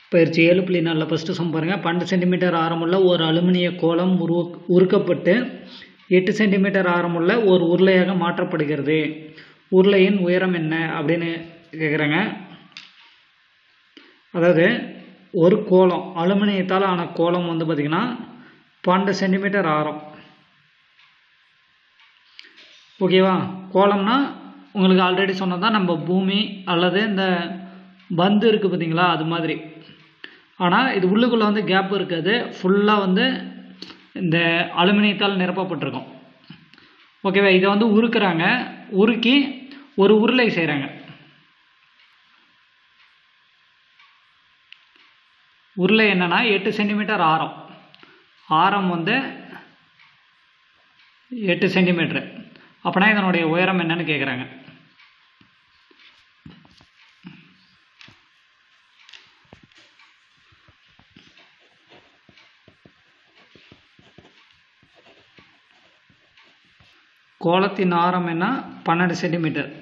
பயிற்சி ஏழு புள்ளி நாலில் ஃபஸ்ட்டு சம் பாருங்கள் பன்னெண்டு சென்டிமீட்டர் ஆரமுள்ள ஒரு அலுமினிய கோலம் உருவ உருக்கப்பட்டு எட்டு சென்டிமீட்டர் ஆரமுள்ள ஒரு உருளையாக மாற்றப்படுகிறது உருளையின் உயரம் என்ன அப்படின்னு கேட்குறாங்க அதாவது ஒரு கோலம் அலுமினியத்தால் ஆன கோலம் வந்து பார்த்திங்கன்னா பன்னெண்டு சென்டிமீட்டர் ஆரம் ஓகேவா கோலம்னா உங்களுக்கு ஆல்ரெடி சொன்னதான் நம்ம பூமி அல்லது இந்த பந்து இருக்குது பார்த்தீங்களா அது மாதிரி ஆனால் இது உள்ளுக்குள்ளே வந்து கேப் இருக்காது ஃபுல்லாக வந்து இந்த அலுமினியத்தால் நிரப்பப்பட்டிருக்கும் ஓகேவா இதை வந்து உருக்குறாங்க உருக்கி ஒரு உருளை செய்கிறாங்க உருளை என்னன்னா எட்டு சென்டிமீட்டர் ஆரம் ஆரம் வந்து எட்டு சென்டிமீட்ரு அப்போனா இதனுடைய உயரம் என்னன்னு கேட்குறாங்க கோலத்தின் ஆரம் என்ன பன்னெண்டு சென்டிமீட்டர்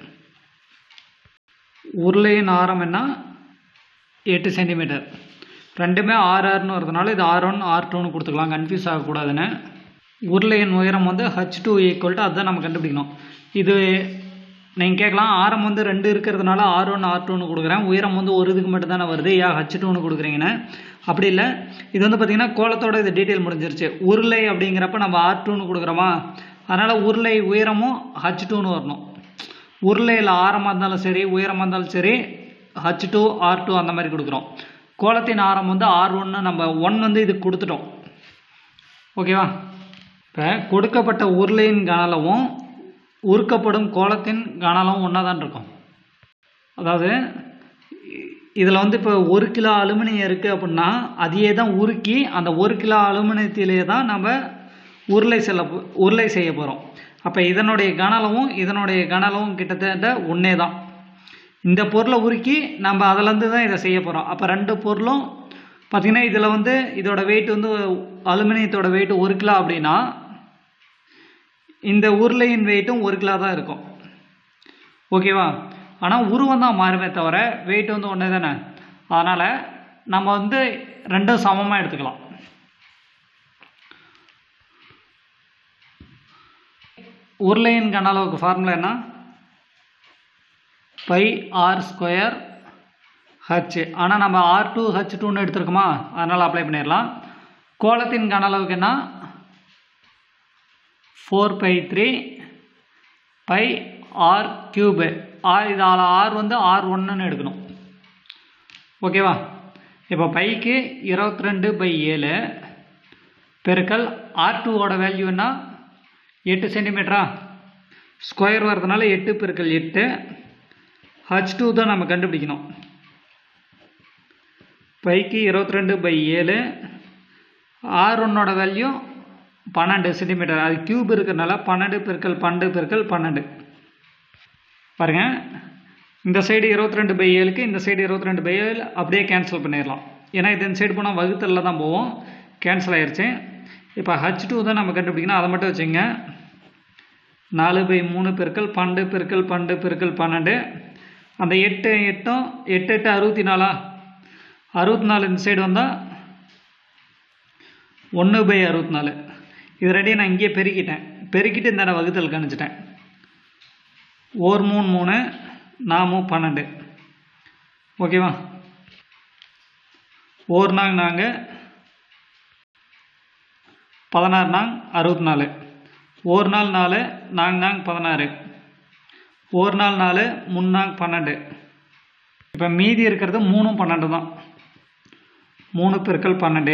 உருளையின் ஆரம் என்ன எட்டு சென்டிமீட்டர் ரெண்டுமே ஆறு ஆறுன்னு வரதுனால இது ஆர் ஒன் ஆர் டூன்னு கொடுத்துக்கலாம் கன்ஃபியூஸ் ஆகக்கூடாதுன்னு உருளையின் உயரம் வந்து ஹச் டூ ஈக்குவல் டு அதுதான் நம்ம கண்டுபிடிக்கணும் இது நீங்கள் கேட்கலாம் ஆரம் வந்து ரெண்டு இருக்கிறதுனால ஆர் ஒன் ஆர் டூன்னு கொடுக்குறேன் உயரம் வந்து ஒரு இதுக்கு மட்டும் தானே வருது ஏன் ஹச் டூன்னு கொடுக்குறீங்கன்னு அப்படி இல்லை இது வந்து பார்த்திங்கன்னா கோலத்தோட இது டீட்டெயில் முடிஞ்சிருச்சு உருளை அப்படிங்கிறப்ப நம்ம ஆர் டூன்னு கொடுக்குறோமா அதனால் உருளை உயரமும் ஹச் டூன்னு வரணும் உருளையில் ஆரமாக இருந்தாலும் சரி உயரமாக இருந்தாலும் சரி ஹச் டூ ஆர் டூ அந்த மாதிரி கொடுக்குறோம் கோலத்தின் ஆரம் வந்து ஆர் ஒன்று நம்ம ஒன் வந்து இதுக்கு கொடுத்துட்டோம் ஓகேவா இப்போ கொடுக்கப்பட்ட உருளையின் கனளவும் உருக்கப்படும் கோலத்தின் கனளவும் ஒன்றா தான் இருக்கும் அதாவது இதில் வந்து இப்போ ஒரு கிலோ அலுமினியம் இருக்குது அப்படின்னா அதையே தான் உருக்கி அந்த ஒரு கிலோ அலுமினியத்திலே தான் நம்ம உருளை செல்ல உருளை செய்ய போகிறோம் அப்போ இதனுடைய கனளவும் இதனுடைய கனளவும் கிட்டத்தட்ட ஒன்றே தான் இந்த பொருளை உருக்கி நம்ம அதிலேருந்து தான் இதை செய்ய போகிறோம் அப்போ ரெண்டு பொருளும் பார்த்திங்கன்னா இதில் வந்து இதோட வெயிட் வந்து அலுமினியத்தோட வெயிட் ஒரு கிலோ அப்படின்னா இந்த உருளையின் வெயிட்டும் ஒரு கிலோ தான் இருக்கும் ஓகேவா ஆனால் உருவம் தான் மாறுமே தவிர வெயிட் வந்து ஒன்றே தானே அதனால் நம்ம வந்து ரெண்டும் சமமாக எடுத்துக்கலாம் உருளையின் கன அளவுக்கு ஃபார்முலா என்ன பை ஆர் ஸ்கொயர் ஹச் ஆனால் நம்ம ஆர் டூ ஹச் டூன்னு எடுத்துருக்கோமா அதனால் அப்ளை பண்ணிடலாம் கோலத்தின் கன அளவுக்கு என்ன four by three by R cube R இது ஆர் வந்து ஆர் ஒன்றுன்னு எடுக்கணும் ஓகேவா இப்போ பைக்கு இருபத்தி ரெண்டு பை ஏழு பெருக்கல் ஆர் டூவோட வேல்யூ என்ன எட்டு சென்டிமீட்டரா ஸ்கொயர் வரதுனால எட்டு பெருக்கல் எட்டு ஹச் டூ தான் நம்ம கண்டுபிடிக்கணும் பைக்கு இருபத்தி ரெண்டு பை ஏழு ஆர் ஒன்னோட வேல்யூ பன்னெண்டு சென்டிமீட்டர் அது கியூப் இருக்கிறனால பன்னெண்டு பெருக்கல் பன்னெண்டு பெருக்கல் பன்னெண்டு பாருங்கள் இந்த சைடு இருபத்தி ரெண்டு பை ஏழுக்கு இந்த சைடு இருபத்தி ரெண்டு பை ஏழு அப்படியே கேன்சல் பண்ணிடலாம் ஏன்னா இது இந்த சைடு போனால் வகுத்தலில் தான் போவோம் கேன்சல் ஆயிடுச்சு இப்போ ஹச் டூ தான் நம்ம கண்டுபிடிக்கணும் அதை மட்டும் வச்சுங்க நாலு பை மூணு பெருக்கல் பன்னெண்டு பெருக்கல் பன்னெண்டு பெருக்கல் பன்னெண்டு அந்த எட்டு எட்டும் எட்டு எட்டு அறுபத்தி நாலா அறுபத்தி நாலு இந்த சைடு வந்தால் ஒன்று பை அறுபத்தி நாலு இது ரெடியும் நான் இங்கேயே பெருக்கிட்டேன் பெருக்கிட்டு இந்த வகுத்தல் கணிச்சிட்டேன் ஓர் மூணு மூணு நாமும் பன்னெண்டு ஓகேவா ஓர் நாங்க நாங்கள் பதினாறு நாங் அறுபத்தி நாலு ஒரு நாள் நாலு நாங் நாங் பதினாறு ஒரு நாள் நாலு முன்னாங் பன்னெண்டு இப்போ மீதி இருக்கிறது மூணும் பன்னெண்டு தான் மூணு பெருக்கல் பன்னெண்டு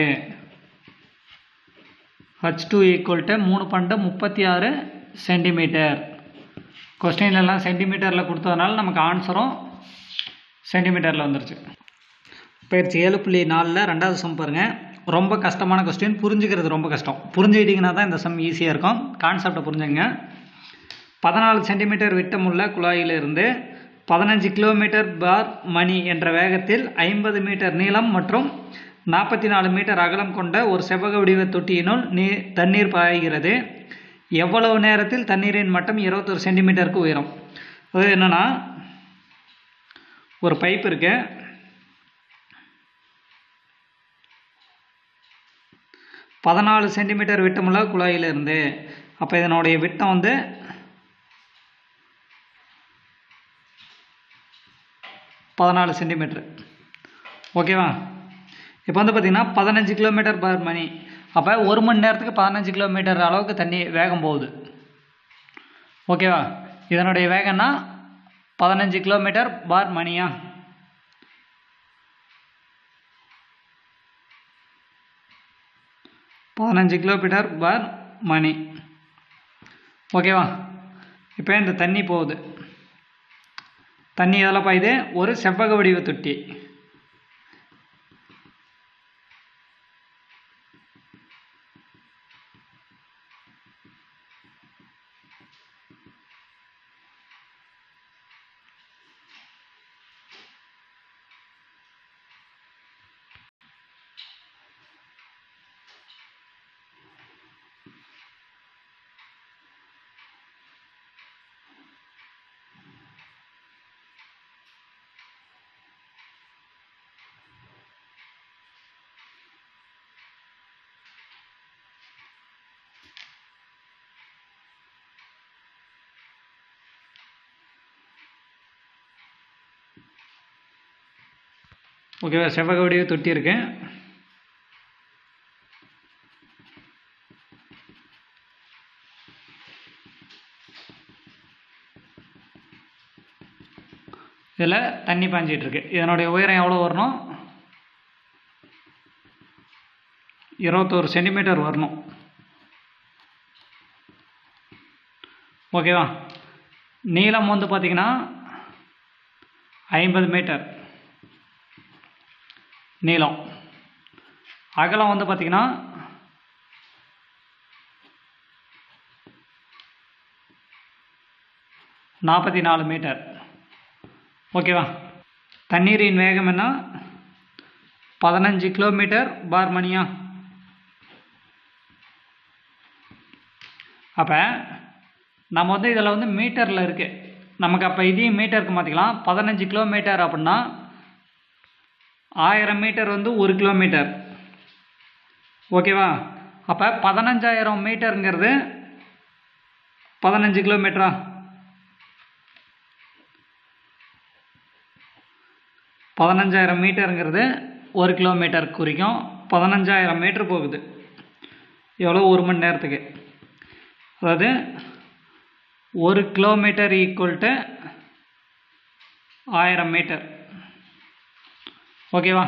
ஹச் டூ ஈக்குவல் டு மூணு பன்னெண்டு முப்பத்தி ஆறு சென்டிமீட்டர் கொஸ்டின்லலாம் சென்டிமீட்டரில் கொடுத்ததுனால நமக்கு ஆன்சரும் சென்டிமீட்டரில் வந்துருச்சு பயிற்சி ஏழு புள்ளி நாலில் ரெண்டாவது சம் பாருங்கள் ரொம்ப கஷ்டமான கொஸ்டின் புரிஞ்சுக்கிறது ரொம்ப கஷ்டம் புரிஞ்சுக்கிட்டிங்கன்னா தான் இந்த சம் ஈஸியாக இருக்கும் கான்செப்டை புரிஞ்சுங்க பதினாலு சென்டிமீட்டர் விட்டமுள்ள குழாயிலிருந்து பதினஞ்சு கிலோமீட்டர் பார் மணி என்ற வேகத்தில் ஐம்பது மீட்டர் நீளம் மற்றும் நாற்பத்தி நாலு மீட்டர் அகலம் கொண்ட ஒரு செவ்வக வடிவ தொட்டியினுள் நீர் தண்ணீர் பாய்கிறது எவ்வளவு நேரத்தில் தண்ணீரின் மட்டம் இருபத்தொரு சென்டிமீட்டருக்கு உயரும் அது என்னென்னா ஒரு பைப் இருக்கு பதினாலு சென்டிமீட்டர் விட்டமுள்ள குழாயிலிருந்து அப்போ இதனுடைய விட்டம் வந்து பதினாலு சென்டிமீட்ரு ஓகேவா இப்போ வந்து பார்த்திங்கன்னா பதினஞ்சு கிலோமீட்டர் பர் மணி அப்போ ஒரு மணி நேரத்துக்கு பதினஞ்சு கிலோமீட்டர் அளவுக்கு தண்ணி வேகம் போகுது ஓகேவா இதனுடைய வேகம்னா பதினஞ்சு கிலோமீட்டர் பார் மணியா பதினஞ்சு கிலோமீட்டர் பார் மணி ஓகேவா இப்போ இந்த தண்ணி போகுது தண்ணி எதில் பாயுது ஒரு செவ்வக வடிவ தொட்டி ஓகேவா செவ்வக வடிவ தொட்டி இருக்கு இதில் தண்ணி பாஞ்சிட்டு இருக்கு இதனுடைய உயரம் எவ்வளோ வரணும் இருபத்தோரு சென்டிமீட்டர் வரணும் ஓகேவா நீளம் வந்து பார்த்திங்கன்னா ஐம்பது மீட்டர் நீளம் அகலம் வந்து பார்த்திங்கன்னா நாற்பத்தி நாலு மீட்டர் ஓகேவா தண்ணீரின் வேகம் என்ன பதினஞ்சு கிலோமீட்டர் பார் மணியா அப்போ நம்ம வந்து இதில் வந்து மீட்டரில் இருக்குது நமக்கு அப்போ இதையும் மீட்டருக்கு மாற்றிக்கலாம் பதினஞ்சு கிலோமீட்டர் அப்படின்னா ஆயிரம் மீட்டர் வந்து ஒரு கிலோமீட்டர் ஓகேவா அப்போ பதினஞ்சாயிரம் மீட்டருங்கிறது பதினஞ்சு கிலோமீட்டரா பதினஞ்சாயிரம் மீட்டருங்கிறது ஒரு கிலோமீட்டர் குறிக்கும் பதினஞ்சாயிரம் மீட்டர் போகுது எவ்வளோ ஒரு மணி நேரத்துக்கு அதாவது ஒரு கிலோமீட்டர் ஈக்குவல் டு ஆயிரம் மீட்டர் ஓகேவா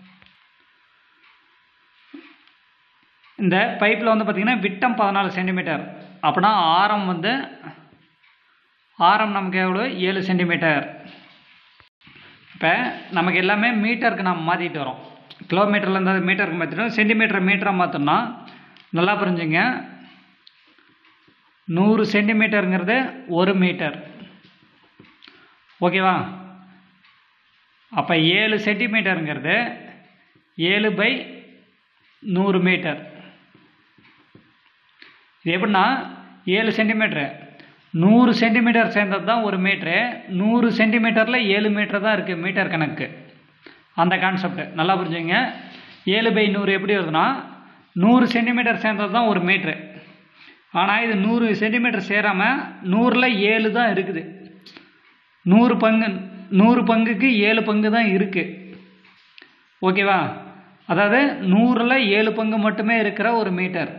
இந்த பைப்பில் வந்து பார்த்திங்கன்னா விட்டம் பதினாலு சென்டிமீட்டர் அப்படின்னா ஆரம் வந்து ஆரம் நமக்கு எவ்வளோ ஏழு சென்டிமீட்டர் இப்போ நமக்கு எல்லாமே மீட்டருக்கு நம்ம மாற்றிட்டு வரோம் கிலோமீட்டரில் இருந்தால் மீட்டருக்கு மாற்றிட்டோம் சென்டிமீட்டர் மீட்டராக மாற்றோம்னா நல்லா புரிஞ்சுங்க நூறு சென்டிமீட்டருங்கிறது ஒரு மீட்டர் ஓகேவா அப்போ ஏழு சென்டிமீட்டருங்கிறது ஏழு பை நூறு மீட்டர் இது எப்படின்னா ஏழு சென்டிமீட்ரு நூறு சென்டிமீட்டர் சேர்ந்தது தான் ஒரு மீட்ரு நூறு சென்டிமீட்டரில் ஏழு மீட்டர் தான் இருக்குது மீட்டர் கணக்கு அந்த கான்செப்ட் நல்லா புரிஞ்சுங்க ஏழு பை நூறு எப்படி வருதுன்னா நூறு சென்டிமீட்டர் சேர்ந்தது தான் ஒரு மீட்ரு ஆனால் இது நூறு சென்டிமீட்டர் சேராமல் நூறில் ஏழு தான் இருக்குது நூறு பங்கு நூறு பங்குக்கு ஏழு பங்கு தான் இருக்குது ஓகேவா அதாவது நூறில் ஏழு பங்கு மட்டுமே இருக்கிற ஒரு மீட்டர்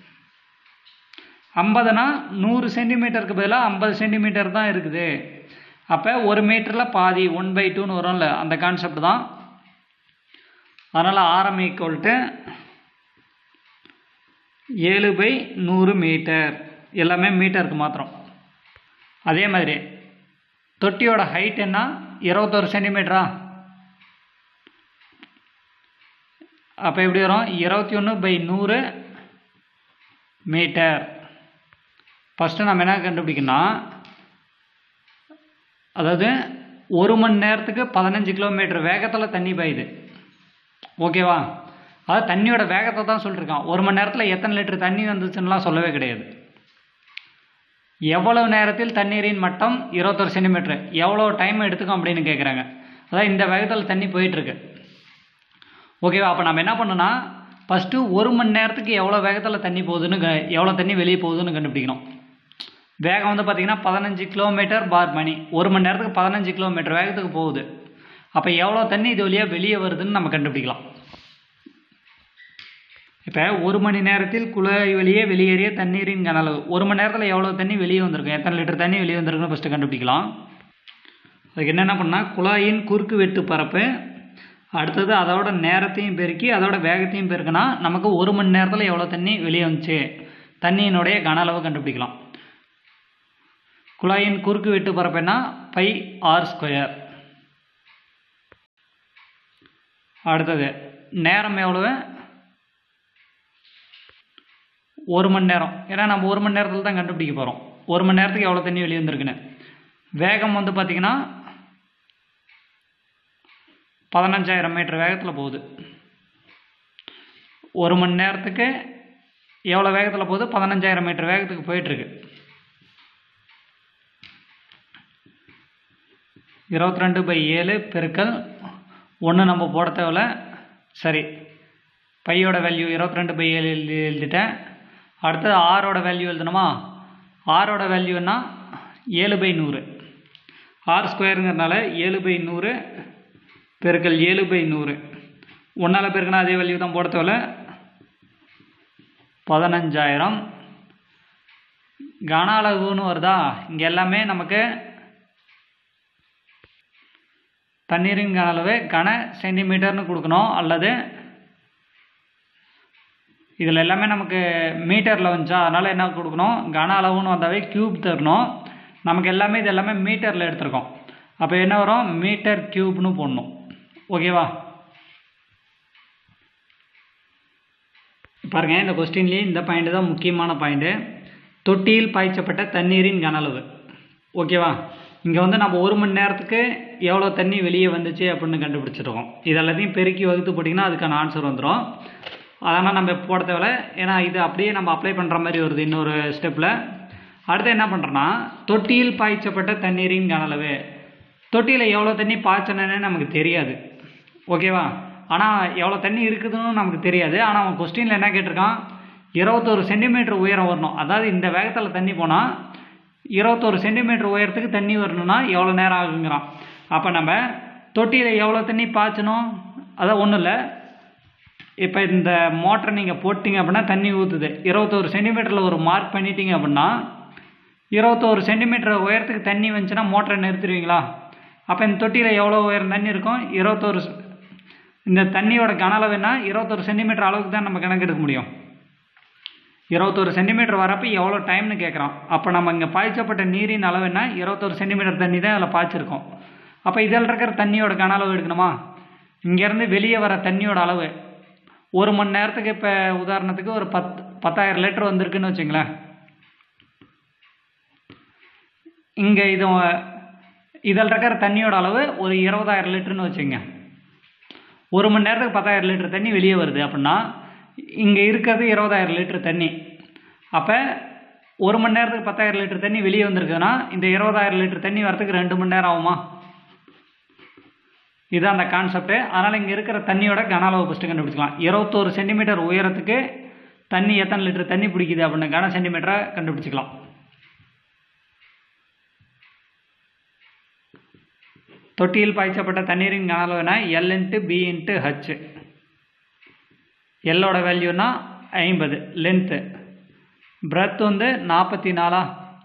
ஐம்பதுனா நூறு சென்டிமீட்டருக்கு பதிலாக ஐம்பது சென்டிமீட்டர் தான் இருக்குது அப்போ ஒரு மீட்டரில் பாதி ஒன் பை டூன்னு வரும்ல அந்த கான்செப்ட் தான் அதனால் ஆரம் ஈக்குவல் டு ஏழு பை நூறு மீட்டர் எல்லாமே மீட்டருக்கு மாத்திரம் அதே மாதிரி தொட்டியோட ஹைட் என்ன இருபத்தொரு சென்டிமீட்டரா அப்போ எப்படி வரும் இருபத்தி ஒன்று பை நூறு மீட்டர் ஃபஸ்ட்டு நம்ம என்ன கண்டுபிடிக்கணும் அதாவது ஒரு மணி நேரத்துக்கு பதினஞ்சு கிலோமீட்டர் வேகத்தில் தண்ணி பாயுது ஓகேவா அதாவது தண்ணியோட வேகத்தை தான் சொல்லியிருக்கான் ஒரு மணி நேரத்தில் எத்தனை லிட்டர் தண்ணி வந்துச்சுன்னுலாம் சொல்லவே கிடையாது எவ்வளவு நேரத்தில் தண்ணீரின் மட்டம் இருபத்தொரு சென்டிமீட்டர் எவ்வளோ டைம் எடுத்துக்கும் அப்படின்னு கேட்குறாங்க அதாவது இந்த வேகத்தில் தண்ணி போயிட்டுருக்கு ஓகேவா அப்போ நம்ம என்ன பண்ணோன்னா ஃபஸ்ட்டு ஒரு மணி நேரத்துக்கு எவ்வளோ வேகத்தில் தண்ணி போகுதுன்னு க எவ்வளோ தண்ணி வெளியே போகுதுன்னு கண்டுபிடிக்கணும் வேகம் வந்து பார்த்திங்கன்னா பதினஞ்சு கிலோமீட்டர் பார் மணி ஒரு மணி நேரத்துக்கு பதினஞ்சு கிலோமீட்டர் வேகத்துக்கு போகுது அப்போ எவ்வளோ தண்ணி இது வழியாக வெளியே வருதுன்னு நம்ம கண்டுபிடிக்கலாம் இப்போ ஒரு மணி நேரத்தில் குழாய் வழியே வெளியேறிய தண்ணீரின் கன அளவு ஒரு மணி நேரத்தில் எவ்வளோ தண்ணி வெளியே வந்திருக்கும் எத்தனை லிட்டர் தண்ணி வெளியே வந்திருக்குன்னு ஃபஸ்ட்டு கண்டுபிடிக்கலாம் அதுக்கு என்னென்ன பண்ணால் குழாயின் குறுக்கு வெட்டு பரப்பு அடுத்தது அதோட நேரத்தையும் பெருக்கி அதோட வேகத்தையும் பெருக்கினா நமக்கு ஒரு மணி நேரத்தில் எவ்வளோ தண்ணி வெளியே வந்துச்சு தண்ணியினுடைய கன அளவு கண்டுபிடிக்கலாம் குழாயின் குறுக்கு வெட்டு பரப்புனா பை ஆர் ஸ்கொயர் அடுத்தது நேரம் எவ்வளவு ஒரு மணி நேரம் ஏன்னா நம்ம ஒரு மணி நேரத்தில் தான் கண்டுபிடிக்க போகிறோம் ஒரு மணி நேரத்துக்கு எவ்வளோ தண்ணி வெளியே வந்திருக்குன்னு வேகம் வந்து பார்த்திங்கன்னா பதினஞ்சாயிரம் மீட்டர் வேகத்தில் போகுது ஒரு மணி நேரத்துக்கு எவ்வளோ வேகத்தில் போகுது பதினஞ்சாயிரம் மீட்டர் வேகத்துக்கு போயிட்டுருக்கு இருபத்தி ரெண்டு பை ஏழு பெருக்கல் ஒன்று நம்ம போட தேவையில்ல சரி பையோட வேல்யூ இருபத்தி ரெண்டு பை ஏழு எழுதி எழுதிட்டேன் அடுத்தது ஆரோட வேல்யூ எழுதணுமா ஆரோட வேல்யூன்னா ஏழு பை நூறு ஆர் ஸ்கொயருங்கிறனால ஏழு பை நூறு பெருக்கல் ஏழு பை நூறு ஒன்றால் பெருக்கினா அதே வேல்யூ தான் போட தேவையில்ல பதினஞ்சாயிரம் கன அளவுன்னு வருதா இங்கே எல்லாமே நமக்கு தண்ணீரின் கன அளவு கன சென்டிமீட்டர்னு கொடுக்கணும் அல்லது இதில் எல்லாமே நமக்கு மீட்டரில் வந்துச்சா அதனால் என்ன கொடுக்கணும் கன அளவுன்னு வந்தாவே க்யூப் தரணும் நமக்கு எல்லாமே இது எல்லாமே மீட்டரில் எடுத்திருக்கோம் அப்போ என்ன வரும் மீட்டர் க்யூப்னு போடணும் ஓகேவா பாருங்க இந்த கொஸ்டின்லேயே இந்த பாயிண்ட் தான் முக்கியமான பாயிண்ட்டு தொட்டியில் பாய்ச்சப்பட்ட தண்ணீரின் கன அளவு ஓகேவா இங்கே வந்து நம்ம ஒரு மணி நேரத்துக்கு எவ்வளோ தண்ணி வெளியே வந்துச்சு அப்படின்னு கண்டுபிடிச்சிருக்கோம் இது எல்லாத்தையும் பெருக்கி வகுத்து போட்டிங்கன்னா அதுக்கான ஆன்சர் வந்துடும் அதனால் நம்ம போட தேவையில்ல ஏன்னா இது அப்படியே நம்ம அப்ளை பண்ணுற மாதிரி வருது இன்னொரு ஸ்டெப்பில் அடுத்து என்ன பண்ணுறோன்னா தொட்டியில் பாய்ச்சப்பட்ட தண்ணீரின் கன அளவு தொட்டியில் எவ்வளோ தண்ணி பாய்ச்சணுன்னு நமக்கு தெரியாது ஓகேவா ஆனால் எவ்வளோ தண்ணி இருக்குதுன்னு நமக்கு தெரியாது ஆனால் அவன் கொஸ்டினில் என்ன கேட்டிருக்கான் இருபத்தோரு சென்டிமீட்டர் உயரம் வரணும் அதாவது இந்த வேகத்தில் தண்ணி போனால் இருபத்தோரு சென்டிமீட்டர் உயரத்துக்கு தண்ணி வரணும்னா எவ்வளோ நேரம் ஆகுங்கிறான் அப்போ நம்ம தொட்டியில் எவ்வளோ தண்ணி பாய்ச்சணும் அதான் ஒன்றும் இல்லை இப்போ இந்த மோட்டரை நீங்கள் போட்டிங்க அப்படின்னா தண்ணி ஊற்றுது இருபத்தோரு சென்டிமீட்டரில் ஒரு மார்க் பண்ணிட்டீங்க அப்படின்னா இருபத்தோரு சென்டிமீட்டர் உயரத்துக்கு தண்ணி வந்துச்சுன்னா மோட்டரை நிறுத்திடுவீங்களா அப்போ இந்த தொட்டியில் எவ்வளோ உயரம் தண்ணி இருக்கும் இருபத்தோரு இந்த தண்ணியோட கன அளவுன்னா இருபத்தொரு சென்டிமீட்டர் அளவுக்கு தான் நம்ம கணக்கெடுக்க முடியும் இருபத்தொரு சென்டிமீட்டர் வரப்போ எவ்வளோ டைம்னு கேட்குறான் அப்போ நம்ம இங்கே பாய்ச்சப்பட்ட நீரின் அளவுன்னா இருபத்தொரு சென்டிமீட்டர் தண்ணி தான் அதில் பாய்ச்சிருக்கோம் அப்போ இதில் இருக்கிற தண்ணியோட கன அளவு எடுக்கணுமா இங்கேருந்து வெளியே வர தண்ணியோட அளவு ஒரு மணி நேரத்துக்கு இப்போ உதாரணத்துக்கு ஒரு பத் பத்தாயிரம் லிட்டர் வந்திருக்குன்னு வச்சுங்களேன் இங்கே இது இதில் இருக்கிற தண்ணியோட அளவு ஒரு இருபதாயிரம் லிட்டர்னு வச்சுங்க ஒரு மணி நேரத்துக்கு பத்தாயிரம் லிட்டர் தண்ணி வெளியே வருது அப்படின்னா இங்கே இருக்கிறது இருபதாயிரம் லிட்டர் தண்ணி அப்போ ஒரு மணி நேரத்துக்கு பத்தாயிரம் லிட்டர் தண்ணி வெளியே வந்திருக்குதுன்னா இந்த இருபதாயிரம் லிட்டர் தண்ணி வரத்துக்கு ரெண்டு மணி நேரம் ஆகுமா இதுதான் அந்த கான்செப்ட்டு அதனால் இங்கே இருக்கிற தண்ணியோட கன அளவு ஃபஸ்ட்டு கண்டுபிடிச்சிக்கலாம் இருபத்தோரு சென்டிமீட்டர் உயரத்துக்கு தண்ணி எத்தனை லிட்டர் தண்ணி பிடிக்குது அப்படின்னு கன சென்டிமீட்டரை கண்டுபிடிச்சிக்கலாம் தொட்டியில் பாய்ச்சப்பட்ட தண்ணீரின் கன அளவுனா L into B into H எல்லோட வேல்யூனா ஐம்பது லென்த்து பிரெத் வந்து நாற்பத்தி நாலா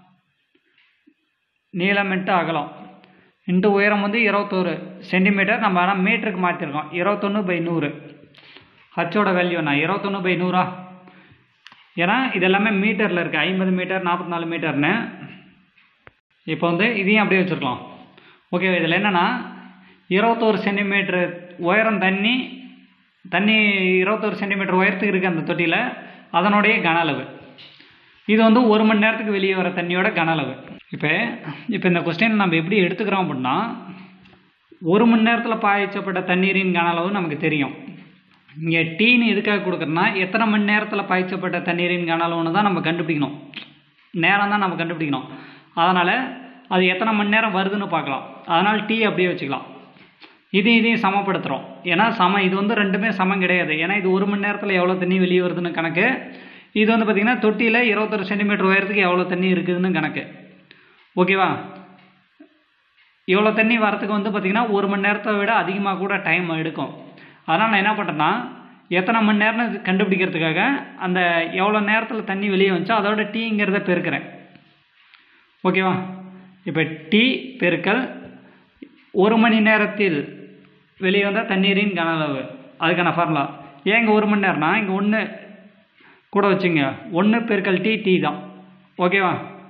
நீளம் இன்ட்டு அகலம் இன்ட்டு உயரம் வந்து இருபத்தோரு சென்டிமீட்டர் நம்ம ஆனால் மீட்டருக்கு மாற்றிருக்கோம் இருபத்தொன்று பை நூறு ஹச்சோட வேல்யூண்ணா இருபத்தொன்று பை நூறா ஏன்னா இது எல்லாமே மீட்டரில் இருக்குது ஐம்பது மீட்டர் நாற்பத்தி நாலு மீட்டர்னு இப்போ வந்து இதையும் அப்படியே வச்சுருக்கலாம் ஓகே இதில் என்னென்னா இருபத்தோரு சென்டிமீட்ரு உயரம் தண்ணி தண்ணி இருபத்தோரு சென்டிமீட்டர் உயரத்துக்கு இருக்குது அந்த தொட்டியில் அதனுடைய கன அளவு இது வந்து ஒரு மணி நேரத்துக்கு வெளியே வர தண்ணியோட கன அளவு இப்போ இப்போ இந்த கொஸ்டின் நம்ம எப்படி எடுத்துக்கிறோம் அப்படின்னா ஒரு மணி நேரத்தில் பாய்ச்சப்பட்ட தண்ணீரின் கன அளவு நமக்கு தெரியும் இங்கே டீன்னு எதுக்காக கொடுக்குறோன்னா எத்தனை மணி நேரத்தில் பாய்ச்சப்பட்ட தண்ணீரின் கன அளவுன்னு தான் நம்ம கண்டுபிடிக்கணும் நேரம் தான் நம்ம கண்டுபிடிக்கணும் அதனால் அது எத்தனை மணி நேரம் வருதுன்னு பார்க்கலாம் அதனால் டீ அப்படியே வச்சுக்கலாம் இது இதையும் சமப்படுத்துகிறோம் ஏன்னா சம இது வந்து ரெண்டுமே சமம் கிடையாது ஏன்னா இது ஒரு மணி நேரத்தில் எவ்வளோ தண்ணி வெளியே வருதுன்னு கணக்கு இது வந்து பார்த்திங்கன்னா தொட்டியில் இருபத்தொரு சென்டிமீட்டர் உயரத்துக்கு எவ்வளோ தண்ணி இருக்குதுன்னு கணக்கு ஓகேவா இவ்வளோ தண்ணி வரத்துக்கு வந்து பார்த்திங்கன்னா ஒரு மணி நேரத்தை விட அதிகமாக கூட டைம் எடுக்கும் அதனால் நான் என்ன பண்ணுறேன்னா எத்தனை மணி நேரம்னு கண்டுபிடிக்கிறதுக்காக அந்த எவ்வளோ நேரத்தில் தண்ணி வெளியே வந்துச்சோ அதோட டீங்கிறத பெருக்கிறேன் ஓகேவா இப்போ டி பெருக்கல் ஒரு மணி நேரத்தில் வெளியே வந்தால் தண்ணீரின் கன அளவு அதுக்கான ஃபார்முலா ஏன் இங்கே ஒரு மணி நேரம்னா இங்கே ஒன்று கூட வச்சுங்க ஒன்று பெருக்கல் டி டி தான் ஓகேவா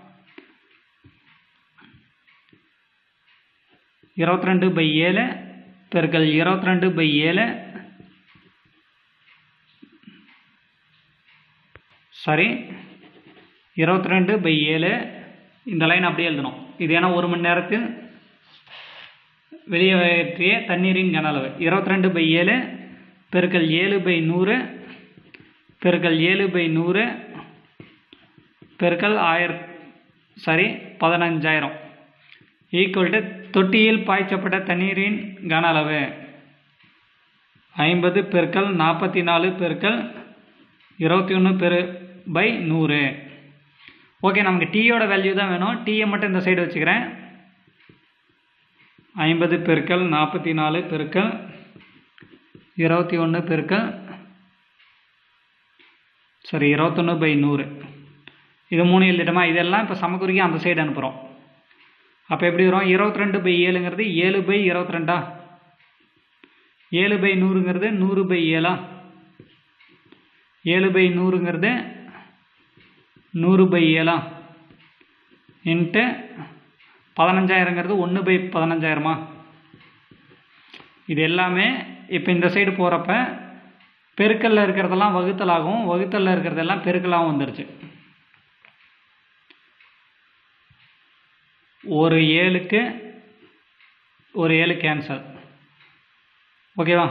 இருபத்தி ரெண்டு பை ஏழு பெருக்கல் இருபத்தி ரெண்டு பை ஏழு சாரி இருபத்தி ரெண்டு பை ஏழு இந்த லைன் அப்படியே எழுதணும் இது ஏன்னா ஒரு மணி நேரத்தில் வெளியேற்றிய தண்ணீரின் கன அளவு இருபத்தி ரெண்டு பை ஏழு பெருக்கல் ஏழு பை நூறு பெருக்கல் ஏழு பை நூறு பெருக்கல் ஆயிரம் சாரி பதினஞ்சாயிரம் ஈக்குவல் டு தொட்டியில் பாய்ச்சப்பட்ட தண்ணீரின் கன அளவு ஐம்பது பெருக்கல் நாற்பத்தி நாலு பெருக்கல் இருபத்தி ஒன்று பெரு பை நூறு ஓகே நமக்கு டீயோட வேல்யூ தான் வேணும் டீயை மட்டும் இந்த சைடு வச்சுக்கிறேன் ஐம்பது பெருக்கல் நாற்பத்தி நாலு பெருக்கல் இருபத்தி ஒன்று பெருக்கல் சரி இருபத்தொன்று பை நூறு இது மூணு எழுதிட்டோமா இதெல்லாம் இப்போ சமக்குறிக்கு அந்த சைடு அனுப்புகிறோம் அப்போ எப்படி வரும் இருபத்தி ரெண்டு பை ஏழுங்கிறது ஏழு பை இருபத்தி ரெண்டா ஏழு பை நூறுங்கிறது நூறு பை ஏழா ஏழு பை நூறுங்கிறது நூறு பை ஏழா இன்ட்டு பதினஞ்சாயிரங்கிறது ஒன்று பை பதினஞ்சாயிரமா இது எல்லாமே இப்போ இந்த சைடு போகிறப்ப பெருக்கல்ல இருக்கிறதெல்லாம் வகுத்தலாகவும் வகுத்தலில் இருக்கிறதெல்லாம் பெருக்கலாகவும் வந்துருச்சு ஒரு ஏழுக்கு ஒரு ஏழு கேன்சல் ஓகேவா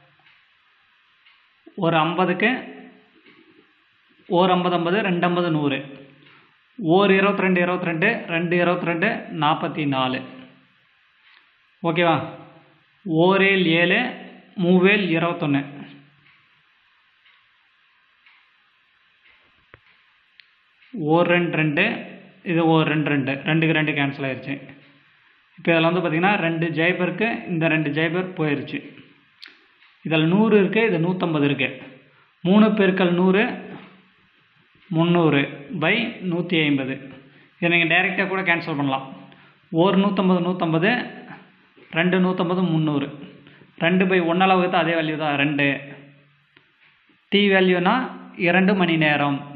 ஒரு ஐம்பதுக்கு ஓர் ஐம்பது ஐம்பது ரெண்டு ஐம்பது நூறு ஓர் இருபத்தி ரெண்டு இருபத்தி ரெண்டு ரெண்டு இருபத்தி ரெண்டு நாற்பத்தி நாலு ஓகேவா ஓரேல் ஏழு மூவேல் இருபத்தொன்று ஓர் ரெண்டு ரெண்டு இது ஓர் ரெண்டு ரெண்டு ரெண்டுக்கு ரெண்டு கேன்சல் ஆயிடுச்சு இப்போ இதில் வந்து பார்த்திங்கன்னா ரெண்டு ஜெய்பருக்கு இந்த ரெண்டு ஜெய்பர் போயிடுச்சு இதில் நூறு இருக்குது இது நூற்றம்பது இருக்குது மூணு பெருக்கல் நூறு முந்நூறு பை நூற்றி ஐம்பது இதை நீங்கள் டைரெக்டாக கூட கேன்சல் பண்ணலாம் ஒரு நூற்றம்பது நூற்றம்பது ரெண்டு நூற்றம்பது முந்நூறு ரெண்டு பை ஒன்றளவுக்கு தான் அதே வேல்யூ தான் ரெண்டு டி வேல்யூனா இரண்டு மணி நேரம்